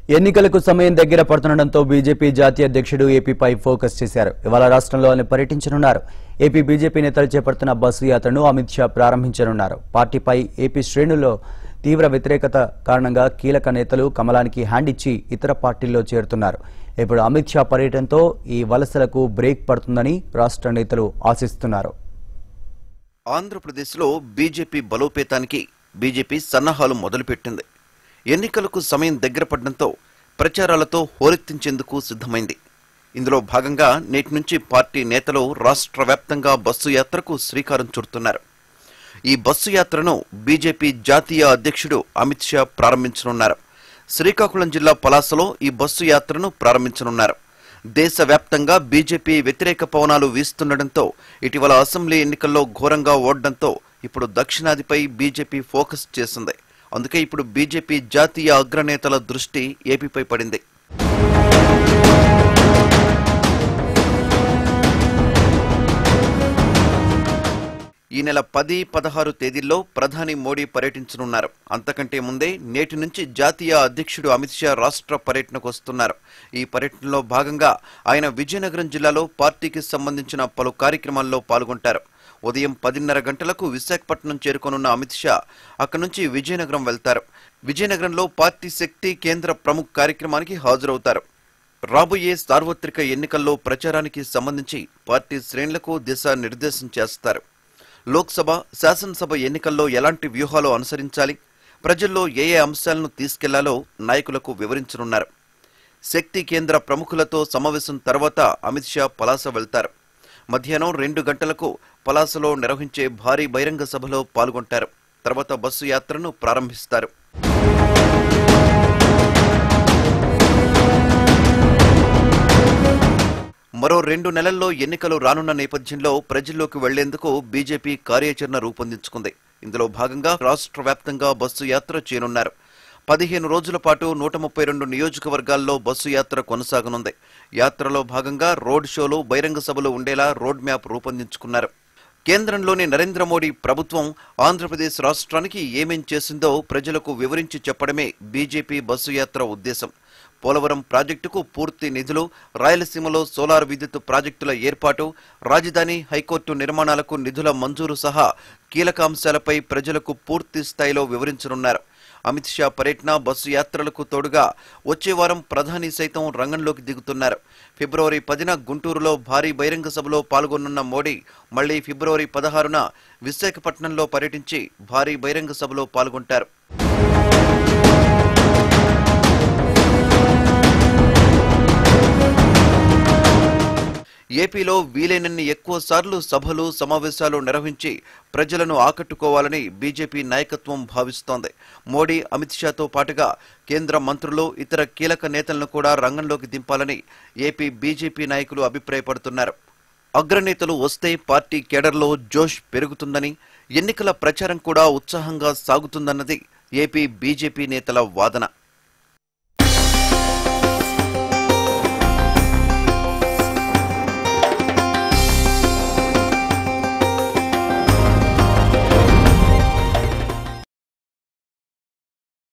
ఎన్నికలకు సమయం దగ్గర పడుతుండటంతో బీజేపీ జాతీయ అధ్యక్షుడు ఏపీపై ఫోకస్ చేశారు ఇవాళ రాష్ట్రంలో ఆయన పర్యటించనున్నారు ఏపీ బీజేపీ నేతలు చేపడుతున్న బస్సు యాత్రను అమిత్ షా ప్రారంభించనున్నారు పార్టీపై ఏపీ శ్రేణుల్లో తీవ్ర వ్యతిరేకత కారణంగా కీలక నేతలు కమలానికి హ్యాండ్ ఇచ్చి ఇతర పార్టీల్లో చేరుతున్నారు ఇప్పుడు అమిత్ షా పర్యటనతో ఈ వలసలకు బ్రేక్ పడుతుందని రాష్ట్ర నేతలు ఆశిస్తున్నారు ఆంధ్రప్రదేశ్లో బీజేపీ బలోపేతానికి బీజేపీ సన్నాహాలు మొదలుపెట్టింది ఎన్నికలకు సమయం దగ్గర పడడంతో ప్రచారాలతో హోరెత్తించేందుకు సిద్ధమైంది ఇందులో భాగంగా నేటి నుంచి పార్టీ నేతలు రాష్ట్ర వ్యాప్తంగా బస్సు యాత్రకు శ్రీకారం చుడుతున్నారు ఈ బస్సు యాత్రను బీజేపీ జాతీయ అధ్యక్షుడు అమిత్ షా ప్రారంభించనున్నారు శ్రీకాకుళం జిల్లా పలాసలో ఈ బస్సు యాత్రను ప్రారంభించనున్నారు దేశవ్యాప్తంగా బీజేపీ వ్యతిరేక పవనాలు వీస్తుండటంతో ఇటీవల అసెంబ్లీ ఎన్నికల్లో ఘోరంగా ఓడడంతో ఇప్పుడు దక్షిణాదిపై బీజేపీ ఫోకస్ చేసింది అందుకే ఇప్పుడు బీజేపీ జాతీయ అగ్రనేతల దృష్టి ఏపీపై పడింది ఈ నెల పది పదహారు తేదీల్లో ప్రధాని మోడీ పర్యటించనున్నారు అంతకంటే ముందే నేటి నుంచి జాతీయ అధ్యక్షుడు అమిత్ షా రాష్ట్ర పర్యటనకు వస్తున్నారు ఈ పర్యటనలో భాగంగా ఆయన విజయనగరం జిల్లాలో పార్టీకి సంబంధించిన పలు కార్యక్రమాల్లో పాల్గొంటారు ఉదయం పదిన్నర గంటలకు విశాఖపట్నం చేరుకోనున్న అమిత్ షా అక్కడి నుంచి విజయనగరం వెళ్తారు విజయనగరంలో పార్టీ శక్తి కేంద్ర ప్రముఖ కార్యక్రమానికి హాజరవుతారు రాబోయే సార్వత్రిక ఎన్నికల్లో ప్రచారానికి సంబంధించి పార్టీ శ్రేణులకు దిశానిర్దేశం చేస్తారు లోక్సభ శాసనసభ ఎన్నికల్లో ఎలాంటి వ్యూహాలు అనుసరించాలి ప్రజల్లో ఏ ఏ అంశాలను తీసుకెళ్లాలో నాయకులకు వివరించనున్నారు శక్తి కేంద్ర ప్రముఖులతో సమావేశం తర్వాత అమిత్ షా పలాస వెళ్తారు మధ్యాహ్నం రెండు గంటలకు పలాసలో నిర్వహించే భారీ బహిరంగ సభలో పాల్గొంటారు తర్వాత బస్సు యాత్రను ప్రారంభిస్తారు మరో రెండు నెలల్లో ఎన్నికలు రానున్న నేపథ్యంలో ప్రజల్లోకి వెళ్లేందుకు బీజేపీ కార్యాచరణ రూపొందించుకుంది ఇందులో భాగంగా రాష్ట్ర వ్యాప్తంగా బస్సు యాత్ర చేయనున్నారు పదిహేను రోజుల పాటు నూట ముప్పై రెండు నియోజకవర్గాల్లో బస్సు యాత్ర కొనసాగనుంది యాత్రలో భాగంగా రోడ్ షోలు బహిరంగ సభలు ఉండేలా రోడ్ మ్యాప్ రూపొందించుకున్నారు కేంద్రంలోని నరేంద్ర మోడీ ప్రభుత్వం ఆంధ్రప్రదేశ్ రాష్ట్రానికి ఏమేం చేసిందో ప్రజలకు వివరించి చెప్పడమే బీజేపీ బస్సు యాత్ర ఉద్దేశం పోలవరం ప్రాజెక్టుకు పూర్తి నిధులు రాయలసీమలో సోలార్ విద్యుత్ ప్రాజెక్టుల ఏర్పాటు రాజధాని హైకోర్టు నిర్మాణాలకు నిధుల మంజూరు సహా కీలక అంశాలపై ప్రజలకు పూర్తి స్థాయిలో వివరించనున్నారు అమిత్ షా పర్యటన బస్సు యాత్రలకు తోడుగా వచ్చే వారం ప్రధాని సైతం రంగంలోకి దిగుతున్నారు ఫిబ్రవరి పదిన గుంటూరులో భారీ బహిరంగ సభలో పాల్గొనున్న మోడీ మళ్లీ ఫిబ్రవరి పదహారున విశాఖపట్నంలో పర్యటించి భారీ బహిరంగ సభలో పాల్గొంటారు ఏపీలో వీలైనన్ని ఎక్కువ సార్లు సభలు సమావేశాలు నిర్వహించి ప్రజలను ఆకట్టుకోవాలని బీజేపీ నాయకత్వం భావిస్తోంది మోడీ అమిత్ షాతో పాటుగా కేంద్ర మంత్రులు ఇతర కీలక నేతలను కూడా రంగంలోకి దింపాలని ఏపీ బీజేపీ నాయకులు అభిప్రాయపడుతున్నారు అగ్రనేతలు వస్తే పార్టీ కేడర్లో జోష్ పెరుగుతుందని ఎన్నికల ప్రచారం కూడా ఉత్సాహంగా సాగుతుందన్నది ఏపీ బీజేపీ నేతల వాదన